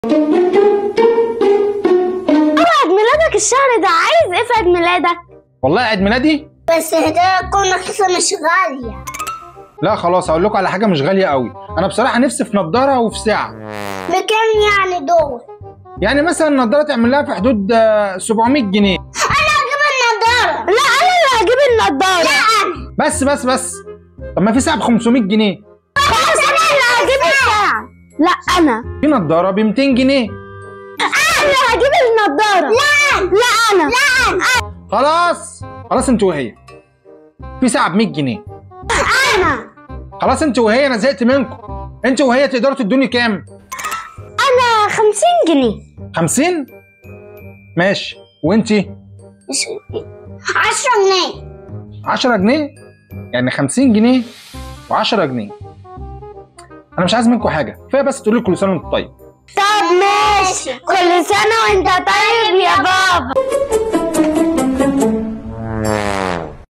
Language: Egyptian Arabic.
عيد ميلادك الشهر ده عايز ايه في عيد ميلادك والله عيد ميلادي بس هدايا تكون رخيصة مش غالية لا خلاص اقول لكم على حاجه مش غاليه قوي انا بصراحه نفسي في نضاره وفي ساعه بكام يعني دول يعني مثلا النضاره تعمل لها في حدود آه، 700 جنيه أنا هجيب النضارة لا انا اللي هجيب النضاره أنا بس بس بس طب ما في ساعه ب 500 جنيه خلاص انا اللي هجيب الساعه لا انا في نضاره ب 200 جنيه انا اللي هجيب النضاره لا لا انا لا خلاص خلاص انت وهي في ساعه ب 100 جنيه انا خلاص انت وهي انا زهقت منكم انت وهي تقدروا تدوني كام انا 50 جنيه 50 ماشي وانتي مش عشرة جنيه 10 جنيه يعني 50 جنيه و10 جنيه انا مش عايز منكم حاجه كفايه بس تقولوا لي كل سنه وانتم طيب طب ماشي كل سنه وانت طيب يا بابا